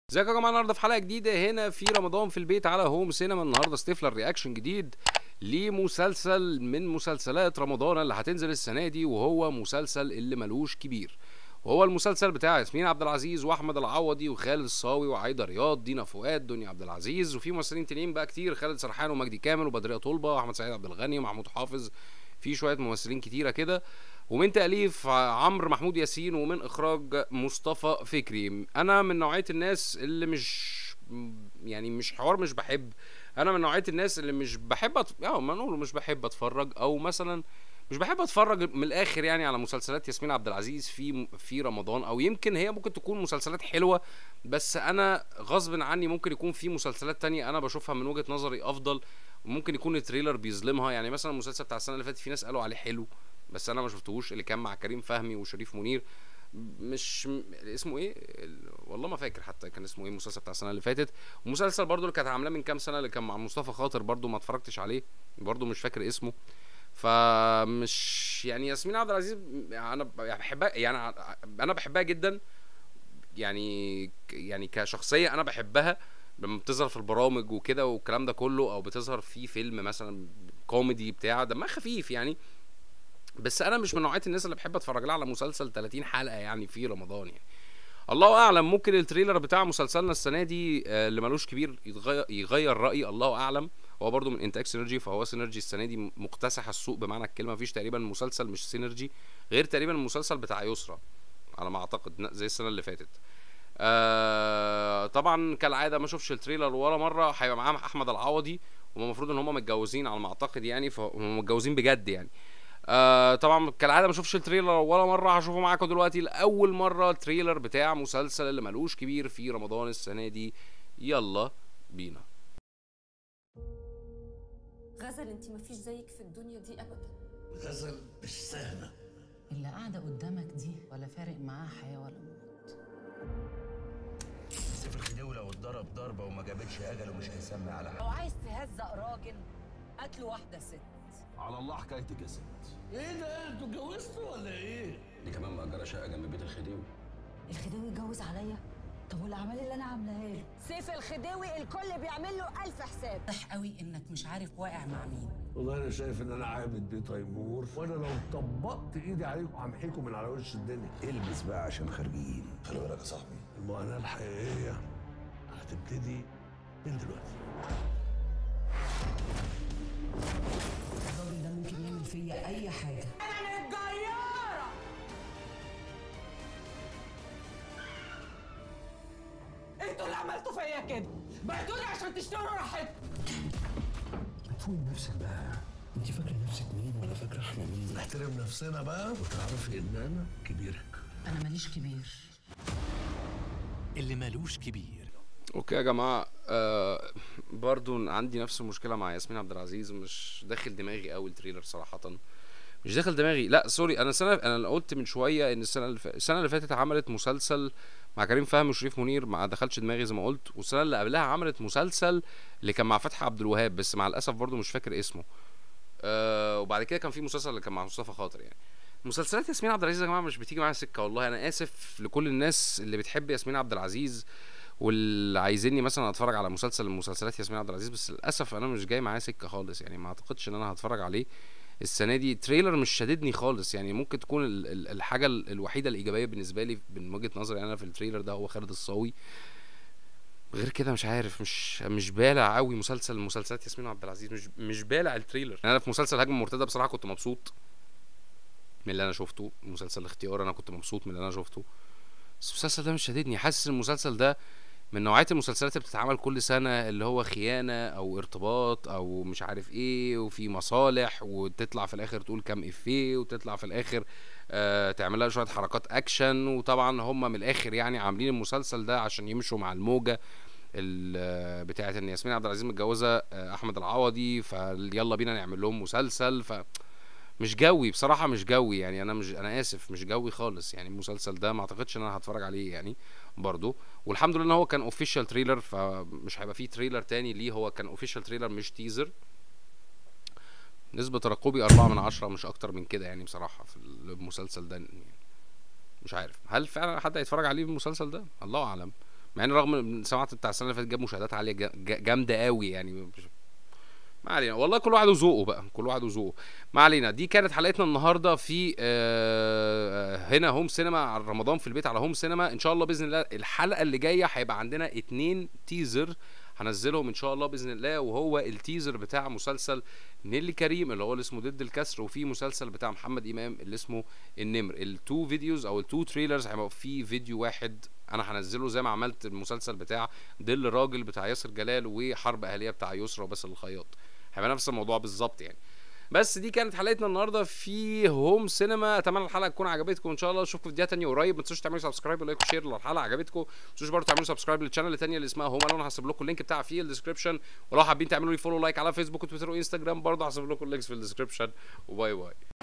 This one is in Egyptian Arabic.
ازيكم يا جماعه النهارده في حلقه جديده هنا في رمضان في البيت على هوم سينما النهارده ستيفلر رياكشن جديد لمسلسل من مسلسلات رمضان اللي هتنزل السنه دي وهو مسلسل اللي ملوش كبير وهو المسلسل بتاع ياسمين عبد العزيز واحمد العوضي وخالد الصاوي وعايده رياض دينا فؤاد دنيا عبد العزيز وفي ممثلين تانيين بقى كتير خالد سرحان ومجدي كامل وبدريه طلبه واحمد سعيد عبد الغني ومحمود حافظ في شويه ممثلين كتيره كده ومن تأليف عمرو محمود ياسين ومن إخراج مصطفى فكري أنا من نوعية الناس اللي مش يعني مش حوار مش بحب أنا من نوعية الناس اللي مش بحب أت... اه ما نقوله مش بحب أتفرج أو مثلا مش بحب اتفرج من الاخر يعني على مسلسلات ياسمين عبد العزيز في في رمضان او يمكن هي ممكن تكون مسلسلات حلوه بس انا غصب عني ممكن يكون في مسلسلات تانية انا بشوفها من وجهه نظري افضل وممكن يكون التريلر بيظلمها يعني مثلا المسلسل بتاع السنه اللي فاتت في ناس قالوا عليه حلو بس انا ما شفتهوش اللي كان مع كريم فهمي وشريف منير مش م... اسمه ايه ال... والله ما فاكر حتى كان اسمه ايه المسلسل بتاع السنه اللي فاتت ومسلسل برضو اللي كانت عاملاه من كام سنه اللي كان مع مصطفى خاطر برضو ما اتفرجتش عليه برضو مش فاكر اسمه فمش يعني ياسمين عبد العزيز انا بحبها يعني انا بحبها جدا يعني يعني كشخصيه انا بحبها لما بتظهر في البرامج وكده والكلام ده كله او بتظهر في فيلم مثلا كوميدي بتاع دمها خفيف يعني بس انا مش من نوعيه الناس اللي بحب اتفرج لها على مسلسل 30 حلقه يعني في رمضان يعني الله اعلم ممكن التريلر بتاع مسلسلنا السنه دي اللي ملوش كبير يتغير يغير رايي الله اعلم هو برضو من انتاج سينرجي فهو سينرجي السنه دي مكتسح السوق بمعنى الكلمه مفيش تقريبا مسلسل مش سينرجي غير تقريبا المسلسل بتاع يسرا على ما اعتقد زي السنه اللي فاتت آه طبعا كالعاده ما اشوفش التريلر ولا مره هيبقى معاهم احمد العوضي وهم المفروض ان هم متجوزين على ما اعتقد يعني فهم متجوزين بجد يعني آه طبعا كالعاده ما اشوفش التريلر ولا مره هشوفه معاكم دلوقتي لاول مره التريلر بتاع مسلسل اللي ملوش كبير في رمضان السنه دي يلا بينا غزل انت مفيش زيك في الدنيا دي ابدا غزل مش سهله اللي قاعدة قدامك دي ولا فارق معاها حياة ولا موت سيف الخديوي لو اتضرب ضربه وما جابتش اجله مش هيسمي على لو حد عايز تهزق راجل هات له واحدة ست على الله حكايتك يا ست ايه ده انتوا اتجوزتوا ولا ايه؟ دي كمان مأجرة شقة جنب بيت الخديوي الخديوي اتجوز عليا طب والاعمال اللي انا عاملاها له سيف الخديوي الكل بيعمل له ألف حساب واضح قوي انك مش عارف واقع مع مين والله انا شايف ان انا عابد بيه تيمور وانا لو طبقت ايدي عليكم همحيكم من على وش الدنيا البس بقى عشان خارجين خلي بالك يا صاحبي المعاناه الحقيقيه هتبتدي من دلوقتي الراجل ده ممكن يعمل فيا اي حاجة انتوا اللي عملتوا فيا كده بعتوني عشان تشتروا راحتكم فوق نفسك بقى انت فاكره نفسك مين ولا فاكره احنا مين نحترم نفسنا بقى وتعرفي ان انا كبيرك انا ماليش كبير اللي مالوش كبير اوكي يا جماعه آه برضو عندي نفس المشكله مع ياسمين عبد العزيز مش داخل دماغي قوي التريلر صراحه مش داخل دماغي لا سوري انا سنه انا قلت من شويه ان السنه اللي ف... السنه اللي فاتت عملت مسلسل مع كريم فهمي وشريف منير ما دخلش دماغي زي ما قلت والسنه اللي قبلها عملت مسلسل اللي كان مع فتحي عبد الوهاب بس مع الاسف برضو مش فاكر اسمه آه وبعد كده كان في مسلسل اللي كان مع مصطفى خاطر يعني مسلسلات ياسمين عبد العزيز يا جماعه مش بتيجي معايا سكه والله انا اسف لكل الناس اللي بتحب ياسمين عبد العزيز واللي عايزيني مثلا اتفرج على مسلسل من مسلسلات ياسمين عبد العزيز بس للاسف انا مش جاي معايا سكه خالص يعني ما اعتقدش ان انا هتفرج عليه السنه دي تريلر مش شاددني خالص يعني ممكن تكون ال- ال- الحاجه ال- الوحيده الايجابيه بالنسبه لي من وجهه نظري انا في التريلر ده هو خالد الصاوي غير كده مش عارف مش مش بالع قوي مسلسل مسلسلات ياسمين عبد العزيز مش مش بالع التريلر انا في مسلسل هجمه مرتده بصراحه كنت مبسوط من اللي انا شفته مسلسل الاختيار انا كنت مبسوط من اللي انا شفته بس المسلسل ده مش شاددني حاسس المسلسل ده من نوعية المسلسلات اللي بتتعمل كل سنة اللي هو خيانة أو ارتباط أو مش عارف إيه وفي مصالح وتطلع في الآخر تقول كام إفيه وتطلع في الآخر آه تعمل لها شوية حركات أكشن وطبعا هم من الآخر يعني عاملين المسلسل ده عشان يمشوا مع الموجة ال- آه، بتاعة إن ياسمين عبد العزيز متجوزة آه، أحمد العوضي فيلا بينا نعمل لهم مسلسل ف مش جوي بصراحة مش جوي يعني أنا مش أنا آسف مش جوي خالص يعني المسلسل ده ما أعتقدش إن أنا هتفرج عليه يعني برضو والحمد لله ان هو كان اوفيشال تريلر فمش هيبقى فيه تريلر تاني ليه هو كان اوفيشال تريلر مش تيزر نسبة ترقبي أربعة من عشرة مش أكتر من كده يعني بصراحة في المسلسل ده يعني مش عارف هل فعلا حد هيتفرج عليه المسلسل ده الله أعلم مع ان رغم ان سمعت بتاع السنه اللي فاتت جاب مشاهدات عاليه جا- جا- جامده قوي يعني مش- ما علينا والله كل واحد وذوقه بقى كل واحد وذوقه ما علينا دي كانت حلقتنا النهارده في آه، هنا هوم سينما على رمضان في البيت على هوم سينما ان شاء الله باذن الله الحلقه اللي جايه هيبقى عندنا اتنين تيزر هنزلهم ان شاء الله باذن الله وهو التيزر بتاع مسلسل نيلي كريم اللي هو اللي اسمه ضد الكسر وفي مسلسل بتاع محمد امام اللي اسمه النمر التو فيديوز او التو تريلرز هيبقى في فيديو واحد انا هنزله زي ما عملت المسلسل بتاع ظل راجل بتاع ياسر جلال وحرب اهليه بتاع يسرا وباسل الخياط هيبقى نفس الموضوع بالظبط يعني بس دي كانت حلقتنا النهارده في هوم سينما اتمنى الحلقه تكون عجبتكم ان شاء الله اشوفكم في فيديوهات تانية قريب ما تنسوش تعملوا سبسكرايب ولايك وشير لو الحلقه عجبتكم ما تنسوش برضه تعملوا سبسكرايب للشانل التانية اللي اسمها هوم انا هسيب لكم اللينك بتاعها في الديسكربشن ولو حابين تعملوا لي فولو لايك على فيسبوك وتويتر وانستجرام برضه هسيب لكم اللينكس في الديسكربشن وباي باي